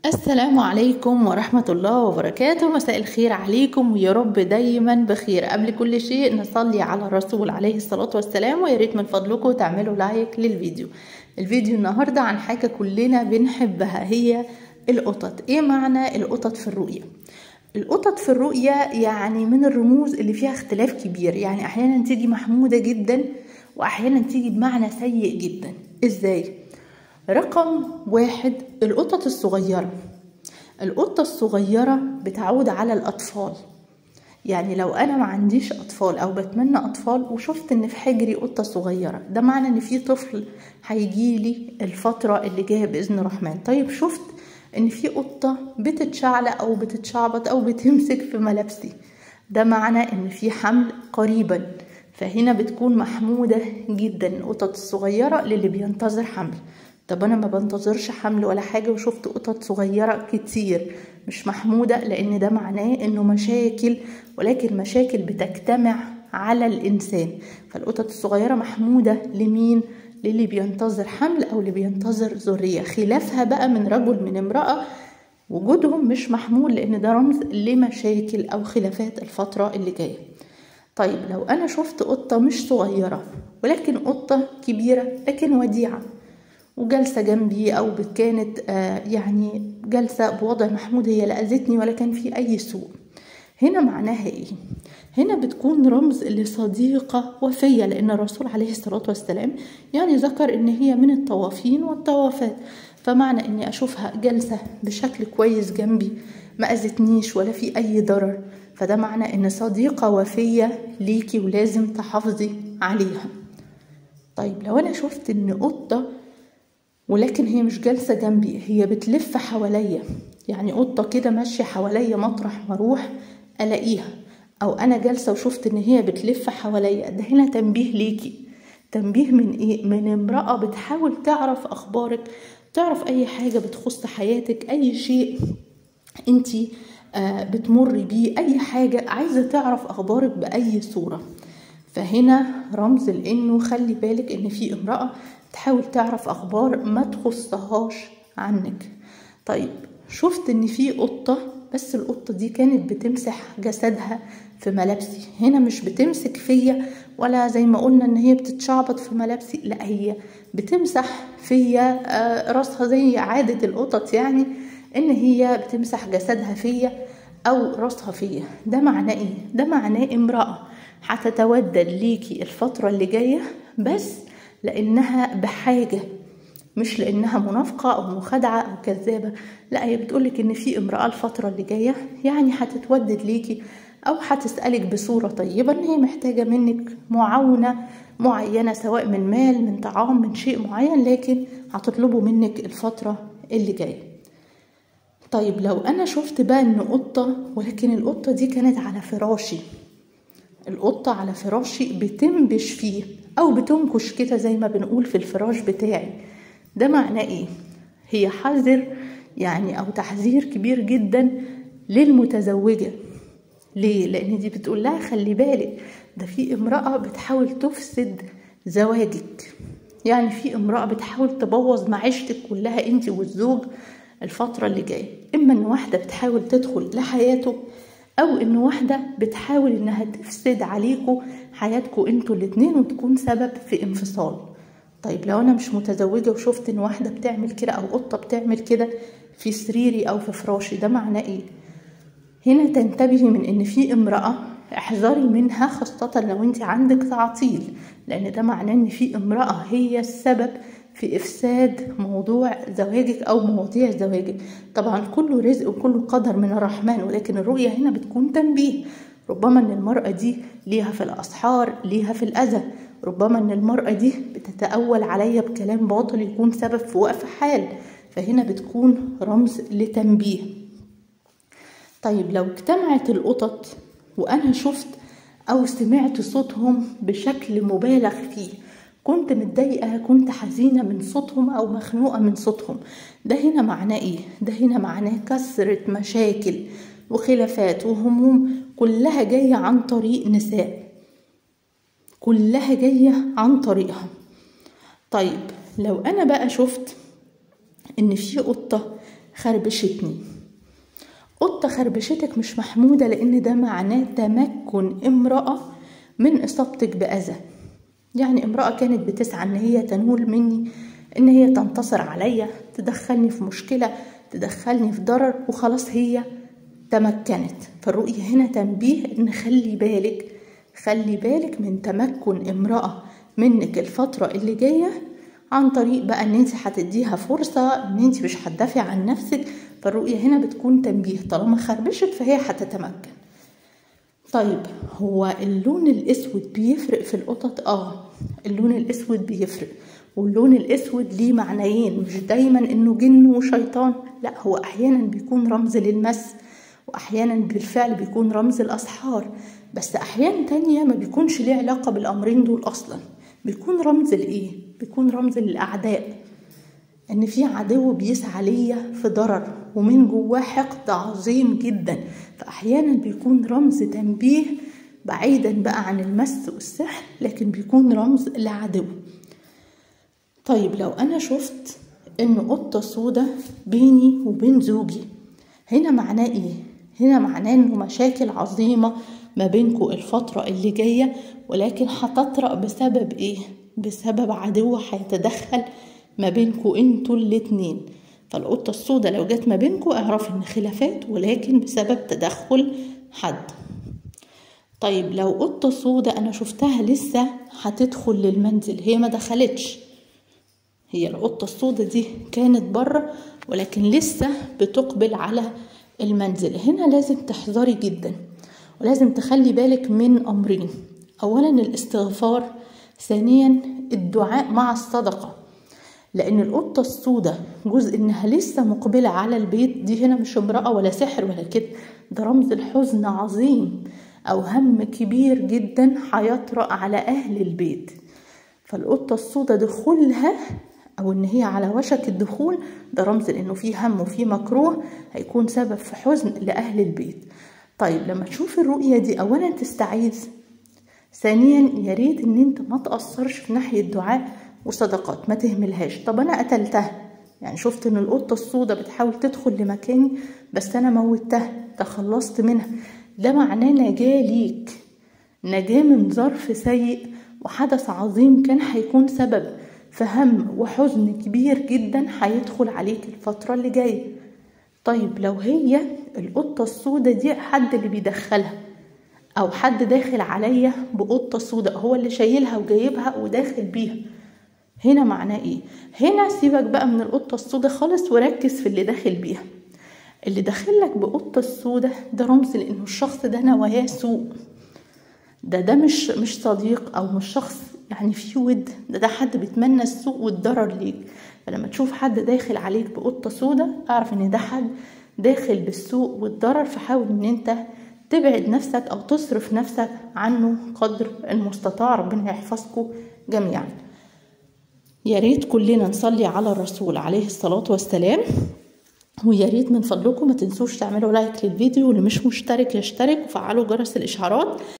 السلام عليكم ورحمة الله وبركاته مساء الخير عليكم ويا رب دايما بخير قبل كل شيء نصلي على الرسول عليه الصلاة والسلام ويا ريت من فضلكم تعملوا لايك للفيديو الفيديو النهاردة عن حاجة كلنا بنحبها هي القطط ايه معنى القطط في الرؤية القطط في الرؤية يعني من الرموز اللي فيها اختلاف كبير يعني احيانا تيجي محمودة جدا واحيانا تيجي بمعنى سيء جدا ازاي رقم واحد القطط الصغيرة القطة الصغيرة بتعود على الأطفال يعني لو أنا ما عنديش أطفال أو بتمنى أطفال وشفت إن في حجري قطة صغيرة ده معنى إن في طفل هيجيلي الفترة اللي جاية بإذن الرحمن طيب شفت إن في قطة بتتشعلق أو بتتشعبط أو بتمسك في ملابسي ده معنى إن في حمل قريبا فهنا بتكون محمودة جدا القطط الصغيرة للي بينتظر حمل طب انا ما بنتظرش حمل ولا حاجه وشفت قطط صغيره كتير مش محموده لان ده معناه انه مشاكل ولكن مشاكل بتجتمع على الانسان فالقطط الصغيره محموده لمين للي بينتظر حمل او اللي بينتظر ذريه خلافها بقى من رجل من امراه وجودهم مش محمول لان ده رمز لمشاكل او خلافات الفتره اللي جايه طيب لو انا شفت قطه مش صغيره ولكن قطه كبيره لكن وديعه وجالسه جنبي او كانت آه يعني جالسه بوضع محمود هي لا اذتني ولا كان في اي سوء هنا معناها ايه هنا بتكون رمز لصديقه وفيه لان الرسول عليه الصلاه والسلام يعني ذكر ان هي من الطوافين والطوافات فمعنى اني اشوفها جالسه بشكل كويس جنبي ما اذتنيش ولا في اي ضرر فده معنى ان صديقه وفيه ليكي ولازم تحافظي عليها طيب لو انا شفت ان قطه ولكن هي مش جالسة جنبي هي بتلف حواليا يعني قطة كده ماشية حواليا مطرح ما اروح الاقيها او انا جالسة وشفت ان هي بتلف حواليا ده هنا تنبيه ليكي تنبيه من ايه من امرأة بتحاول تعرف اخبارك تعرف اي حاجة بتخص حياتك اي شيء انتي آه بتمر بيه اي حاجة عايزة تعرف اخبارك باي صورة فهنا رمز لانه خلي بالك ان في امرأة تحاول تعرف اخبار ما تخصهاش عنك طيب شفت ان في قطة بس القطة دي كانت بتمسح جسدها في ملابسي هنا مش بتمسك فيا ولا زي ما قلنا ان هي بتتشعبط في ملابسي لا هي بتمسح فيا راسها زي عادة القطط يعني ان هي بتمسح جسدها فيا او راسها فيا ده معناه ايه ده معناه امرأة هتتودد ليكي الفترة اللي جاية بس لانها بحاجه مش لانها منافقه او مخادعه او كذابه لا هي بتقولك ان في امراه الفتره اللي جايه يعني هتتودد ليكي او هتسالك بصوره طيبه ان هي محتاجه منك معاونه معينه سواء من مال من طعام من شيء معين لكن هتطلبه منك الفتره اللي جايه طيب لو انا شفت بقى ان قطه ولكن القطه دي كانت على فراشي القطه على فراشي بتنبش فيه او بتنكش كده زي ما بنقول في الفراش بتاعي ده معناه ايه هي حذر يعني او تحذير كبير جدا للمتزوجه ليه لان دي بتقول لها خلي بالك ده في امراه بتحاول تفسد زواجك يعني في امراه بتحاول تبوظ معيشتك كلها انت والزوج الفتره اللي جايه اما ان واحده بتحاول تدخل لحياته او ان واحده بتحاول انها تفسد عليكم حياتكم انتوا الاتنين وتكون سبب في انفصال طيب لو انا مش متزوجه وشفت ان واحده بتعمل كده او قطه بتعمل كده في سريري او في فراشي ده معناه ايه هنا تنتبهي من ان في امراه احذري منها خاصه لو انت عندك تعطيل لان ده معناه ان في امراه هي السبب في افساد موضوع زواجك او مواضيع زواجك طبعا كله رزق وكله قدر من الرحمن ولكن الرؤيه هنا بتكون تنبيه ربما ان المراه دي ليها في الاسحار ليها في الاذى ربما ان المراه دي بتتاول عليا بكلام باطل يكون سبب في وقف حال فهنا بتكون رمز لتنبيه طيب لو اجتمعت القطط وانا شفت او سمعت صوتهم بشكل مبالغ فيه كنت متضايقه كنت حزينه من صوتهم او مخنوقه من صوتهم ده هنا معناه ايه ده هنا معناه كثره مشاكل وخلافات وهموم كلها جايه عن طريق نساء كلها جايه عن طريقها طيب لو انا بقى شفت ان في قطه خربشتني قطة خربشتك مش محمودة لأن ده معناه تمكن امرأة من إصابتك بأذى يعني امرأة كانت بتسعى إن هي تنول مني إن هي تنتصر عليا تدخلني في مشكلة تدخلني في ضرر وخلاص هي تمكنت فالرؤية هنا تنبيه إن خلي بالك خلي بالك من تمكن امرأة منك الفترة اللي جاية عن طريق بقى ان انت هتديها فرصة ان انت مش هتدافع عن نفسك فالرؤية هنا بتكون تنبيه طالما خربشت فهي هتتمكن طيب هو اللون الاسود بيفرق في القطط اه اللون الاسود بيفرق واللون الاسود ليه معنيين مش دايما انه جن وشيطان لا هو احيانا بيكون رمز للمس واحيانا بالفعل بيكون رمز الاسحار بس احيان تانية ما بيكونش ليه علاقة بالامرين دول اصلا بيكون رمز لايه بيكون رمز للاعداء ان في عدو بيسعى ليا في ضرر ومن جواه حقد عظيم جدا فاحيانا بيكون رمز تنبيه بعيدا بقى عن المس والسحر لكن بيكون رمز لعدو طيب لو انا شفت ان قطه سودة بيني وبين زوجي هنا معناه ايه هنا معناه انه مشاكل عظيمه ما بينكم الفتره اللي جايه ولكن هتطرأ بسبب ايه بسبب عدو هيتدخل ما بينكم انتوا الاتنين فالقطة السوداء لو جت ما بينكم اعرف ان خلافات ولكن بسبب تدخل حد طيب لو قطة سوداء انا شفتها لسه هتدخل للمنزل هي ما دخلتش هي القطة السوداء دي كانت بره ولكن لسه بتقبل على المنزل هنا لازم تحذري جدا ولازم تخلي بالك من امرين اولا الاستغفار ثانيا الدعاء مع الصدقه لان القطه السوداء جزء انها لسه مقبله على البيت دي هنا مش امراه ولا سحر ولا كده ده رمز الحزن عظيم او هم كبير جدا هيطرأ على اهل البيت فالقطه السوداء دخولها او ان هي على وشك الدخول ده رمز لانه في هم وفي مكروه هيكون سبب في حزن لاهل البيت طيب لما تشوف الرؤيه دي اولا تستعيذ ثانيا يا ريت ان انت ما تاثرش في ناحيه دعاء وصدقات ما تهملهاش طب انا قتلتها يعني شفت ان القطه السوداء بتحاول تدخل لمكاني بس انا موتها تخلصت منها ده معناه نجاه ليك نجاه من ظرف سيء وحدث عظيم كان هيكون سبب في هم وحزن كبير جدا هيدخل عليك الفتره اللي جايه طيب لو هي القطه السوداء دي حد اللي بيدخلها او حد داخل عليا بقطه سوداء هو اللي شايلها وجايبها وداخل بيها هنا معناه ايه هنا سيبك بقى من القطه السوداء خالص وركز في اللي داخل بيها اللي داخلك بقطه السوداء ده رمز لانه الشخص ده نواياه سوء ده ده مش مش صديق او مش شخص يعني فيه ود ده ده حد بيتمنى السوء والضرر ليك فلما تشوف حد داخل عليك بقطه سوداء اعرف ان ده حد داخل بالسوء والضرر فحاول ان انت تبعد نفسك او تصرف نفسك عنه قدر المستطاع ربنا يحفظكم جميعا يا ريت كلنا نصلي على الرسول عليه الصلاة والسلام ويا ريت من فضلكم ما تنسوش تعملوا لايك للفيديو واللي مش مشترك يشترك وفعلوا جرس الاشعارات